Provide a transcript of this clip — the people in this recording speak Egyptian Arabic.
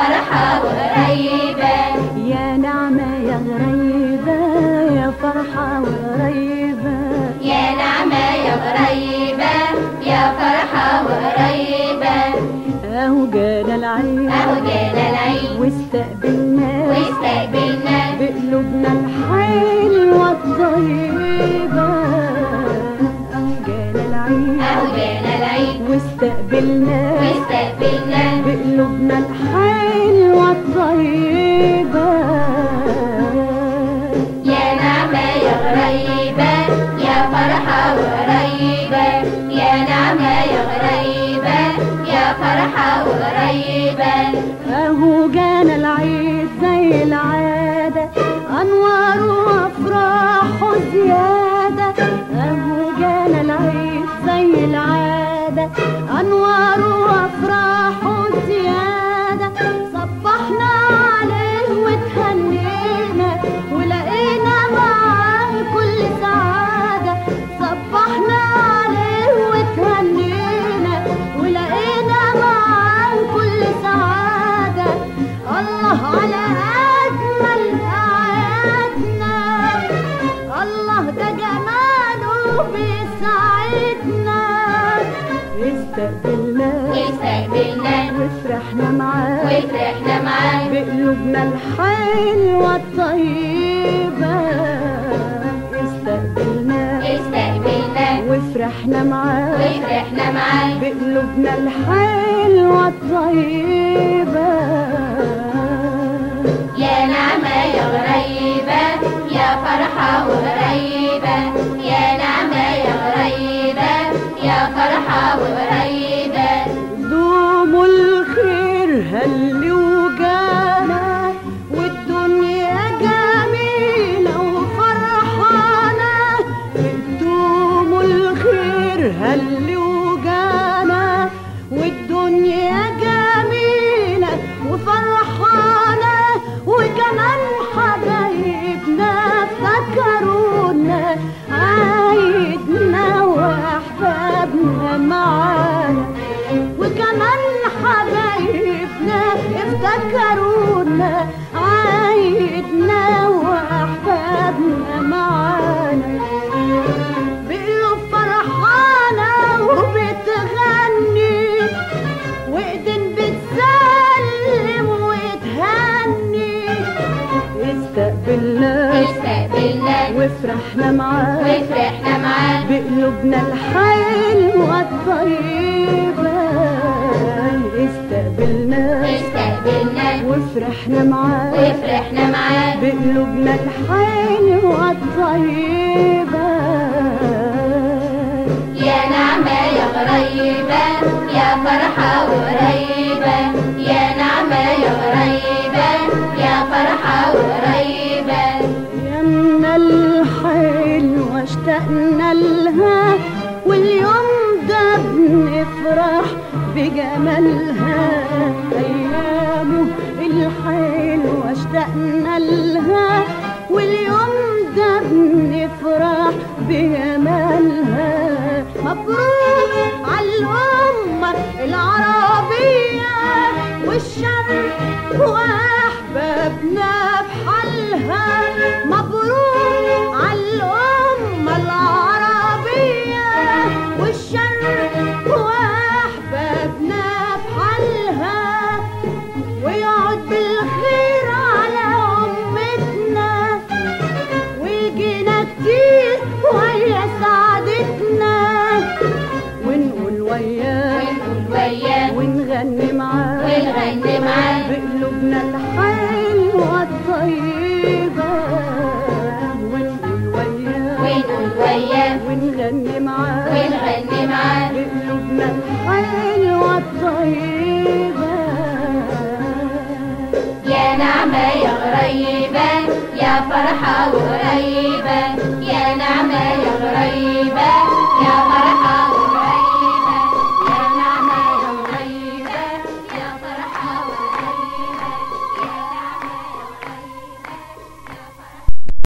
فرحة وقريبة يا نعمة يا غريبة يا فرحة وغريبة يا نعمة يا غريبة يا فرحة وقريبة اهو جانا العيد اهو جانا العيد واستقبلنا واستقبلنا بقلوبنا الحلوة الطيبة اهو جانا العيد اهو جانا العيد واستقبلنا واستقبلنا بقلوبنا الحلوة الطيبة يا نعمة يا غريبة يا فرحة وقريبة يا نعمة يا غريبة يا فرحة وقريبة اهو جانا العيد زي العادة انوار وافراح وزيادة اهو جانا العيد زي العادة انوار وافراح وزيادة صبحنا عليه وتهنينا ولقينا معاه كل سعادة صبحنا عليه وتهنينا ولقينا معاه كل سعادة الله على أجمل أعيادنا الله ده جماله بيسعدنا استقبلنا واستقبلنا وفرحنا معاه وفرحنا معاه بقلوبنا الحلوة الطيبة استقبلنا استقبلنا وفرحنا معاه وفرحنا معاه بقلوبنا الحلوة الطيبة يا نعمة يا غريبة يا فرحة وغريبة يا نعمة يا غريبة يا فرحة وغريبة دوم الخير هل وجانا والدنيا جميلة وفرحانة دوم الخير هل وجانا والدنيا جميلة وفرحانة وكمان حبايبنا افتكرونا عايدنا واحبابنا معانا وكمان حبايبنا افتكرونا عايدنا واحبابنا معانا بقلوب فرحانة وبتغني وايدين بتسلم وتهني استقبلنا استقبلنا وفرحنا معاه وفرحنا معاه بقلوبنا الحلوة الطيبة استقبلنا استقبلنا وفرحنا معاه وفرحنا معاه بقلوبنا الحلوة الطيبة يا نعمة يا غريبة يا فرحة وقريبة يا نعمة يا غريبة يا فرحة وقريبة يمنا الحلوة اشتقنا لها واليوم ده بنفرح بجمالها أيامه الحلوة اشتقنا لها واليوم ده بنفرح بجمالها مبروك عالأمة العربية والشرق وأحبابنا بحالها مبروك عالأمة العربية والشرق وأحبابنا بحالها ويقعد بالخير على أمتنا ويجينا كتير ويا سعادتنا ونقول وياه ونقول وياه ونغني معاه ونغني معاه بقلوبنا الحلوة الطيبة ونقول وياه ونقول وياه ونغني معاه ونغني معاه بقلوبنا الحلوة الطيبة يا نعمة يا غريبة يا فرحة وقريبة يا نعمة يا غريبة